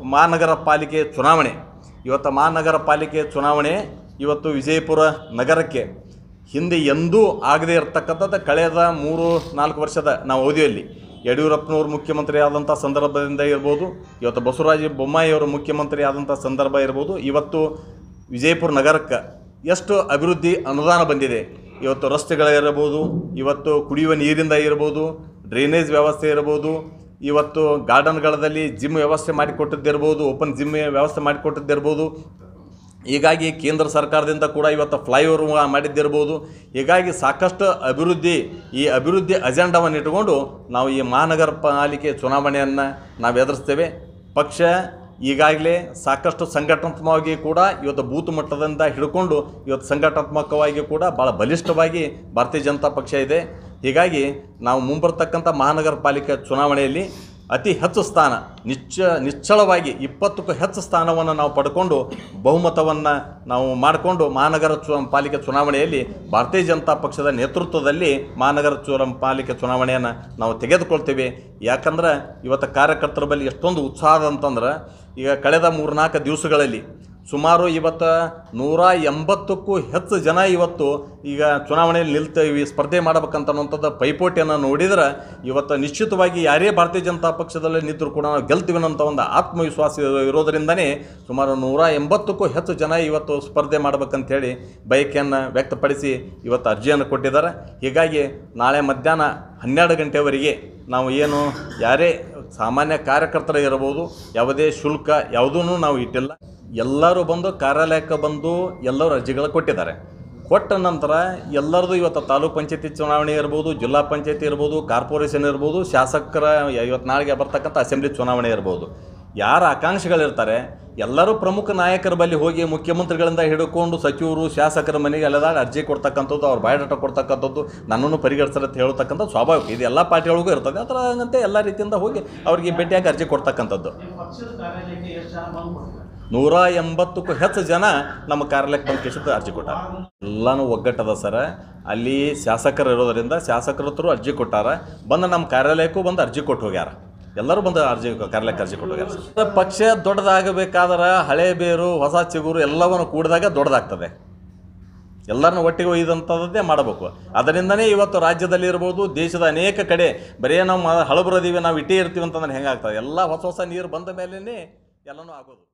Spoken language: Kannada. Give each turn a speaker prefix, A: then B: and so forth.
A: ಮಹಾನಗರ ಪಾಲಿಕೆ ಚುನಾವಣೆ ಇವತ್ತು ಮಹಾನಗರ ಪಾಲಿಕೆ ಚುನಾವಣೆ ಇವತ್ತು ವಿಜಯಪುರ ನಗರಕ್ಕೆ ಹಿಂದೆ ಎಂದೂ ಆಗದೇ ಇರತಕ್ಕಂಥದ್ದು ಕಳೆದ ಮೂರು ನಾಲ್ಕು ವರ್ಷದ ನಾವು ಅವಧಿಯಲ್ಲಿ ಯಡಿಯೂರಪ್ಪನವರು ಮುಖ್ಯಮಂತ್ರಿ ಆದಂಥ ಸಂದರ್ಭದಿಂದ ಇರ್ಬೋದು ಇವತ್ತು ಬಸವರಾಜ ಬೊಮ್ಮಾಯಿ ಅವರು ಮುಖ್ಯಮಂತ್ರಿ ಆದಂಥ ಸಂದರ್ಭ ಇರ್ಬೋದು ಇವತ್ತು ವಿಜಯಪುರ ನಗರಕ್ಕೆ ಎಷ್ಟು ಅಭಿವೃದ್ಧಿ ಅನುದಾನ ಬಂದಿದೆ ಇವತ್ತು ರಸ್ತೆಗಳಿರಬಹುದು ಇವತ್ತು ಕುಡಿಯುವ ನೀರಿಂದ ಇರ್ಬೋದು ಡ್ರೈನೇಜ್ ವ್ಯವಸ್ಥೆ ಇರ್ಬೋದು ಇವತ್ತು ಗಾರ್ಡನ್ಗಳಲ್ಲಿ ಜಿಮ್ ವ್ಯವಸ್ಥೆ ಮಾಡಿಕೊಟ್ಟಿದ್ದಿರ್ಬೋದು ಓಪನ್ ಜಿಮ್ ವ್ಯವಸ್ಥೆ ಮಾಡಿಕೊಟ್ಟಿದ್ದಿರ್ಬೋದು ಹೀಗಾಗಿ ಕೇಂದ್ರ ಸರ್ಕಾರದಿಂದ ಕೂಡ ಇವತ್ತು ಫ್ಲೈಓವರ್ ಮಾಡಿದ್ದಿರ್ಬೋದು ಹೀಗಾಗಿ ಸಾಕಷ್ಟು ಅಭಿವೃದ್ಧಿ ಈ ಅಭಿವೃದ್ಧಿ ಅಜೆಂಡವನ್ನು ಇಟ್ಟುಕೊಂಡು ನಾವು ಈ ಮಹಾನಗರ ಪಾಲಿಕೆ ಚುನಾವಣೆಯನ್ನು ನಾವು ಎದುರಿಸ್ತೇವೆ ಪಕ್ಷ ಈಗಾಗಲೇ ಸಾಕಷ್ಟು ಸಂಘಟನಾತ್ಮಕವಾಗಿ ಕೂಡ ಇವತ್ತು ಬೂತ್ ಮಟ್ಟದಿಂದ ಹಿಡ್ಕೊಂಡು ಇವತ್ತು ಸಂಘಟನಾತ್ಮಕವಾಗಿ ಕೂಡ ಭಾಳ ಬಲಿಷ್ಠವಾಗಿ ಭಾರತೀಯ ಜನತಾ ಪಕ್ಷ ಇದೆ ಹೀಗಾಗಿ ನಾವು ಮುಂಬರ್ತಕ್ಕಂಥ ಮಹಾನಗರ ಪಾಲಿಕೆ ಚುನಾವಣೆಯಲ್ಲಿ ಅತಿ ಹೆಚ್ಚು ಸ್ಥಾನ ನಿಶ್ಚ ನಿಶ್ಚಳವಾಗಿ ಇಪ್ಪತ್ತಕ್ಕೂ ಹೆಚ್ಚು ಸ್ಥಾನವನ್ನು ನಾವು ಪಡ್ಕೊಂಡು ಬಹುಮತವನ್ನು ನಾವು ಮಾಡಿಕೊಂಡು ಮಹಾನಗರ ಚು ಪಾಲಿಕೆ ಚುನಾವಣೆಯಲ್ಲಿ ಭಾರತೀಯ ಜನತಾ ಪಕ್ಷದ ನೇತೃತ್ವದಲ್ಲಿ ಮಹಾನಗರ ಚು ಪಾಲಿಕೆ ಚುನಾವಣೆಯನ್ನು ನಾವು ತೆಗೆದುಕೊಳ್ತೇವೆ ಯಾಕಂದ್ರೆ ಇವತ್ತು ಕಾರ್ಯಕರ್ತರ ಬಳಿ ಎಷ್ಟೊಂದು ಉತ್ಸಾಹ ಅಂತಂದ್ರೆ ಈಗ ಕಳೆದ ಮೂರ್ನಾಲ್ಕು ದಿವಸಗಳಲ್ಲಿ ಸುಮಾರು ಇವತ್ತು ನೂರ ಎಂಬತ್ತಕ್ಕೂ ಹೆಚ್ಚು ಜನ ಇವತ್ತು ಈಗ ಚುನಾವಣೆಯಲ್ಲಿ ನಿಲ್ತೇವೆ ಸ್ಪರ್ಧೆ ಮಾಡ್ಬೇಕಂತನ್ನುವಂಥದ್ದು ಪೈಪೋಟಿಯನ್ನು ನೋಡಿದ್ರೆ ಇವತ್ತು ನಿಶ್ಚಿತವಾಗಿ ಯಾರೇ ಭಾರತೀಯ ಜನತಾ ಪಕ್ಷದಲ್ಲಿ ನಿಂತರೂ ಕೂಡ ನಾವು ಗೆಲ್ತೀವಿ ಅನ್ನೋಂಥ ಒಂದು ಆತ್ಮವಿಶ್ವಾಸ ಇರೋ- ಇರೋದರಿಂದನೇ ಸುಮಾರು ನೂರ ಎಂಬತ್ತಕ್ಕೂ ಹೆಚ್ಚು ಜನ ಇವತ್ತು ಸ್ಪರ್ಧೆ ಮಾಡ್ಬೇಕಂತೇಳಿ ಬಯಕೆಯನ್ನು ವ್ಯಕ್ತಪಡಿಸಿ ಇವತ್ತು ಅರ್ಜಿಯನ್ನು ಕೊಟ್ಟಿದ್ದಾರೆ ಹೀಗಾಗಿ ನಾಳೆ ಮಧ್ಯಾಹ್ನ ಹನ್ನೆರಡು ಗಂಟೆವರೆಗೆ ನಾವು ಏನು ಯಾರೇ ಸಾಮಾನ್ಯ ಕಾರ್ಯಕರ್ತರು ಇರಬಹುದು ಯಾವುದೇ ಶುಲ್ಕ ಯಾವುದೂ ನಾವು ಇಟ್ಟಿಲ್ಲ ಎಲ್ಲರೂ ಬಂದು ಕಾರ್ಯಾಲಯಕ್ಕೆ ಬಂದು ಎಲ್ಲರೂ ಅರ್ಜಿಗಳು ಕೊಟ್ಟಿದ್ದಾರೆ ಕೊಟ್ಟ ನಂತರ ಎಲ್ಲರದು ಇವತ್ತು ತಾಲೂಕ್ ಪಂಚಾಯತಿ ಚುನಾವಣೆ ಇರ್ಬೋದು ಜಿಲ್ಲಾ ಪಂಚಾಯತಿ ಇರ್ಬೋದು ಕಾರ್ಪೊರೇಷನ್ ಇರ್ಬೋದು ಶಾಸಕರ ಇವತ್ತು ನಾಳೆಗೆ ಬರ್ತಕ್ಕಂಥ ಅಸೆಂಬ್ಲಿ ಚುನಾವಣೆ ಇರ್ಬೋದು ಯಾರು ಆಕಾಂಕ್ಷಿಗಳಿರ್ತಾರೆ ಎಲ್ಲರೂ ಪ್ರಮುಖ ನಾಯಕರ ಬಳಿ ಹೋಗಿ ಮುಖ್ಯಮಂತ್ರಿಗಳಿಂದ ಹಿಡ್ಕೊಂಡು ಸಚಿವರು ಶಾಸಕರ ಮನೆಗೆ ಎಲ್ಲದಾಗ ಅರ್ಜಿ ಕೊಡ್ತಕ್ಕಂಥದ್ದು ಅವ್ರ ಬಯೋಡಾಟ ಕೊಡ್ತಕ್ಕಂಥದ್ದು ನನ್ನನ್ನು ಪರಿಗಣಿಸ್ತಾರೆ ಅಂತ ಹೇಳ್ತಕ್ಕಂಥದ್ದು ಸ್ವಾಭಾವಿಕ ಇದು ಎಲ್ಲ ಪಾರ್ಟಿಗಳಿಗೂ ಇರ್ತದೆ ಅದರ ಹಂಗಂತೆ ಎಲ್ಲ ರೀತಿಯಿಂದ ಹೋಗಿ ಅವ್ರಿಗೆ ಭೇಟಿಯಾಗಿ ಅರ್ಜಿ ಕೊಡ್ತಕ್ಕಂಥದ್ದು
B: ಪಕ್ಷದ ಕಾರ್ಯಾಲಯಕ್ಕೆ ಎಷ್ಟು ಜನ ಬಂದು ಕೊಡ್ತಾರೆ
A: ನೂರ ಎಂಬತ್ತಕ್ಕೂ ಹೆಚ್ಚು ಜನ ನಮ್ಮ ಕಾರ್ಯಾಲಯಕ್ಕೆ ಬಂದು ಕೇಸಿದ್ದು ಅರ್ಜಿ ಕೊಟ್ಟಾರ ಎಲ್ಲನೂ ಒಗ್ಗಟ್ಟದ ಸರ ಅಲ್ಲಿ ಶಾಸಕರು ಇರೋದರಿಂದ ಶಾಸಕರ ಹತ್ರ ಅರ್ಜಿ ಕೊಟ್ಟಾರ ಬಂದು ನಮ್ಮ ಕಾರ್ಯಾಲಯಕ್ಕೂ ಬಂದು ಅರ್ಜಿ ಕೊಟ್ಟು ಹೋಗ್ಯಾರ ಎಲ್ಲರೂ ಬಂದು ಅರ್ಜಿ ಕಾರ್ಯಾಲಯಕ್ಕೆ ಅರ್ಜಿ ಕೊಟ್ಟು ಹೋಗ್ಯಾರ ಸರ್ ಪಕ್ಷ ದೊಡ್ಡದಾಗಬೇಕಾದ್ರೆ ಹಳೆ ಬೇರು ಹೊಸ ಚಿಗುರು ಎಲ್ಲವನ್ನು ಕೂಡಿದಾಗ ದೊಡ್ಡದಾಗ್ತದೆ ಎಲ್ಲರನ್ನೂ ಒಟ್ಟಿಗೆ ಒಯ್ದಂಥದ್ದೇ ಮಾಡಬೇಕು ಅದರಿಂದನೇ ಇವತ್ತು ರಾಜ್ಯದಲ್ಲಿ ಇರ್ಬೋದು ದೇಶದ ಅನೇಕ ಕಡೆ ಬರೀ ನಾವು ಮ- ಹಳಬರದೀವಿ ನಾವು ಇಟ್ಟೇ ಇರ್ತೀವಿ ಅಂತಂದ್ರೆ ಹೆಂಗಾಗ್ತದೆ ಎಲ್ಲ ಹೊಸ ಹೊಸ ನೀರು ಬಂದ ಮೇಲೇ ಎಲ್ಲನೂ ಆಗೋದು